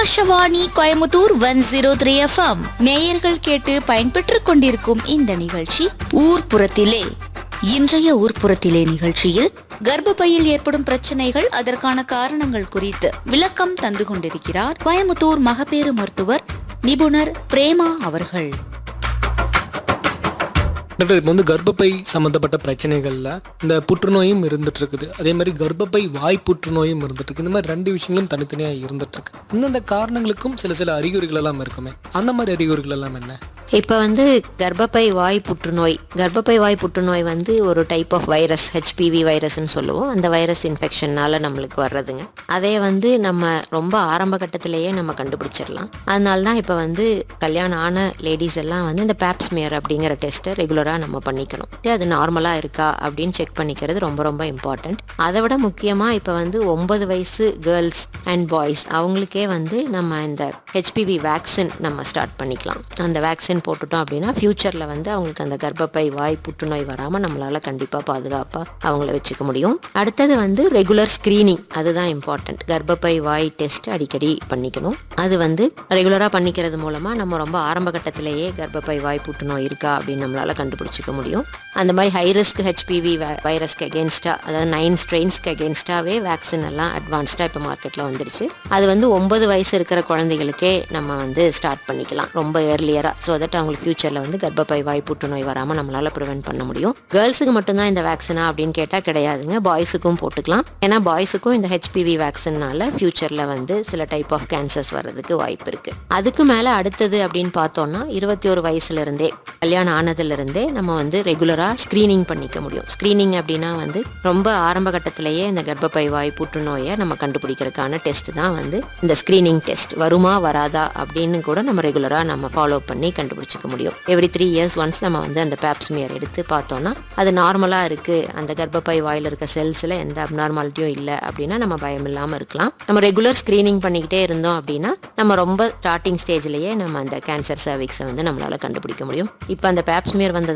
Akashvani Coimbatore one zero three FM நேயர்கள் கேட்டு பயன்பெற்றுக் கொண்டிருக்கும் இந்த நிகழ்ச்சி ஊர்ப்புறத்திலே இன்றைய ஊர்ப்புறத்திலே நிகழ்ச்சியில் கர்ப்பப்பையில் ஏற்படும் பிரச்சனைகள் அதற்கான காரணங்கள் குறித்து விளக்கம் தந்து கொண்டிருக்கிறார் கோயமுத்தூர் மகப்பேறு மருத்துவர் நிபுணர் பிரேமா அவர்கள் டாக்டர் இப்போ வந்து கர்ப்பப்பை சம்மந்தப்பட்ட பிரச்சனைகளில் இந்த புற்றுநோயும் இருந்துட்டு இருக்குது அதே மாதிரி கர்ப்பப்பை வாய் புற்றுநோயும் இருந்துட்டு இருக்கு இந்த மாதிரி ரெண்டு விஷயங்களும் தனித்தனியாக இருந்துட்டு இருக்கு இந்தந்த காரணங்களுக்கும் சில சில அறிகுறிகள் எல்லாம் இருக்குமே அந்த மாதிரி அறிகுறிகள் எல்லாம் என்ன இப்போ வந்து கர்ப்பப்பை வாய் புற்றுநோய் கர்ப்பப்பை வாய் புற்றுநோய் வந்து ஒரு டைப் ஆஃப் வைரஸ் ஹெச்பிவி வைரஸ்னு சொல்லுவோம் அந்த வைரஸ் இன்ஃபெக்ஷன்னால நம்மளுக்கு வர்றதுங்க அதே வந்து நம்ம ரொம்ப ஆரம்ப கட்டத்திலேயே நம்ம கண்டுபிடிச்சிடலாம் அதனால தான் இப்போ வந்து கல்யாணம் ஆன லேடிஸ் எல்லாம் வந்து இந்த பேப்ஸ்மியர் அப்படிங்கிற டெஸ்ட்டை ரெகுலராக நம்ம பண்ணிக்கணும் அது நார்மலாக இருக்கா அப்படின்னு செக் பண்ணிக்கிறது ரொம்ப ரொம்ப இம்பார்ட்டண்ட் அதை விட முக்கியமாக இப்போ வந்து ஒன்பது வயசு கேர்ள்ஸ் அண்ட் பாய்ஸ் அவங்களுக்கே வந்து நம்ம இந்த ஹெச்பிவி வேக்சின் நம்ம ஸ்டார்ட் பண்ணிக்கலாம் அந்த வேக்சின் போட்டுட்டோம் அப்படின்னா ஃப்யூச்சரில் வந்து அவங்களுக்கு அந்த கர்ப்பப்பை வாய் புற்றுநோய் வராமல் நம்மளால் கண்டிப்பாக பாதுகாப்பாக அவங்கள வச்சுக்க முடியும் அடுத்தது வந்து ரெகுலர் ஸ்க்ரீனிங் அதுதான் இம்பார்ட்டண்ட் கர்ப்பப்பை வாய் டெஸ்ட் அடிக்கடி பண்ணிக்கணும் அது வந்து ரெகுலராக பண்ணிக்கிறது மூலமாக நம்ம ரொம்ப ஆரம்ப கட்டத்திலேயே கர்ப்பப்பை வாய் புற்றுநோய் இருக்கா அப்படின்னு நம்மளால் கண்டுபிடிச்சிக்க முடியும் அந்த மாதிரி ஹை ரிஸ்க் ஹெச்பிவி வைரஸ்க்கு அகேன்ஸ்டாக அதாவது நைன் ஸ்ட்ரெயின்ஸ்க்கு அகேன்ஸ்டாகவே வேக்சின் எல்லாம் அட்வான்ஸ்டாக இப்போ மார்க்கெட்டில் வந்துடுச்சு அது வந்து ஒன்பது வயசு இருக்கிற குழந்தைகளுக்கே நம்ம வந்து ஸ்டார்ட் பண்ணிக்கலாம் ரொம்ப ஏர்லியராக ஸோ தட் அவங்களுக்கு ஃபியூச்சரில் வந்து கர்ப்பப்பை வாய் புற்றுநோய் வராமல் நம்மளால் ப்ரிவென்ட் பண்ண முடியும் கேர்ள்ஸுக்கு மட்டும்தான் இந்த வேக்சினா அப்படின்னு கேட்டால் கிடையாதுங்க பாய்ஸுக்கும் போட்டுக்கலாம் ஏன்னா பாய்ஸுக்கும் இந்த ஹெச்பிவி வேக்சின்னால ஃபியூச்சரில் வந்து சில டைப் ஆஃப் கேன்சர்ஸ் வர்றதுக்கு வாய்ப்பு இருக்குது அதுக்கு மேலே அடுத்தது அப்படின்னு பார்த்தோம்னா இருபத்தி ஒரு வயசுலேருந்தே கல்யாணம் ஆனதுலேருந்தே நம்ம வந்து ரெகுலராக ஸ்க்ரீனிங் பண்ணிக்க முடியும் ஸ்க்ரீனிங் அப்படின்னா வந்து ரொம்ப ஆரம்ப கட்டத்திலேயே இந்த கர்ப்பப்பை வாய் புற்றுநோயை நம்ம கண்டுபிடிக்கிறதுக்கான டெஸ்ட் தான் வந்து இந்த ஸ்க்ரீனிங் டெஸ்ட் வருமா வராதா அப்படின்னு கூட நம்ம ரெகுலராக நம்ம ஃபாலோ பண்ணி கண்டுபிடிச்சிக்க முடியும் எவ்ரி த்ரீ இயர்ஸ் ஒன்ஸ் நம்ம வந்து அந்த பேப்ஸ்மியர் எடுத்து பார்த்தோம்னா அது நார்மலாக இருக்குது அந்த கர்ப்பப்பை வாயில் இருக்க செல்ஸில் எந்த அப்நார்மாலிட்டியும் இல்லை அப்படின்னா நம்ம பயம் இல்லாமல் இருக்கலாம் நம்ம ரெகுலர் ஸ்க்ரீனிங் பண்ணிக்கிட்டே இருந்தோம் அப்படின்னா நம்ம ரொம்ப ஸ்டார்டிங் ஸ்டேஜ்லேயே நம்ம அந்த கேன்சர் சர்விக்ஸை வந்து நம்மளால் கண்டுபிடிக்க முடியும் இப்போ அந்த பேப்ஸ்மியர் வந்தது